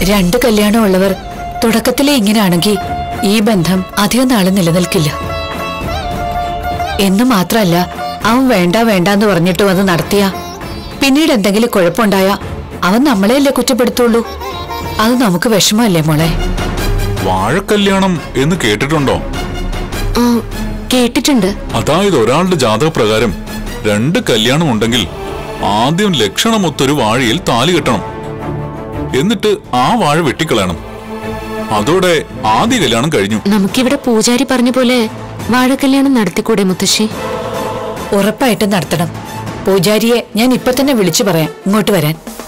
രണ്ട് കല്യാണമുള്ളവർ തുടക്കത്തിലേ ഇങ്ങനെയാണെങ്കിൽ ഈ ബന്ധം അധികം നാള് നിലനിൽക്കില്ല എന്ന് മാത്രല്ല അവൻ വേണ്ട വേണ്ട എന്ന് പറഞ്ഞിട്ടും അത് നടത്തിയ പിന്നീട് എന്തെങ്കിലും കുഴപ്പമുണ്ടായ അവൻ നമ്മളെയല്ലേ കുറ്റപ്പെടുത്തുള്ളൂ അത് നമുക്ക് വിഷമമല്ലേ മോളെ വാഴക്കല്യാണം എന്ന് കേട്ടിട്ടുണ്ടോ ആ കേട്ടിട്ടുണ്ട് അതായത് ഒരാളുടെ ജാതക പ്രകാരം രണ്ട് കല്യാണം ഉണ്ടെങ്കിൽ ആദ്യം ലക്ഷണമൊത്തൊരു വാഴയിൽ താലി കെട്ടണം എന്നിട്ട് ആ വാഴ വെട്ടിക്കളയണം അതോടെ ആദ്യ കല്യാണം കഴിഞ്ഞു നമുക്കിവിടെ പൂജാരി പറഞ്ഞ പോലെ വാഴക്കല്യാണം നടത്തിക്കൂടെ മുത്തശ്ശി ഉറപ്പായിട്ടും നടത്തണം പൂജാരിയെ ഞാൻ ഇപ്പൊ തന്നെ വിളിച്ചു പറയാം ഇങ്ങോട്ട് വരാൻ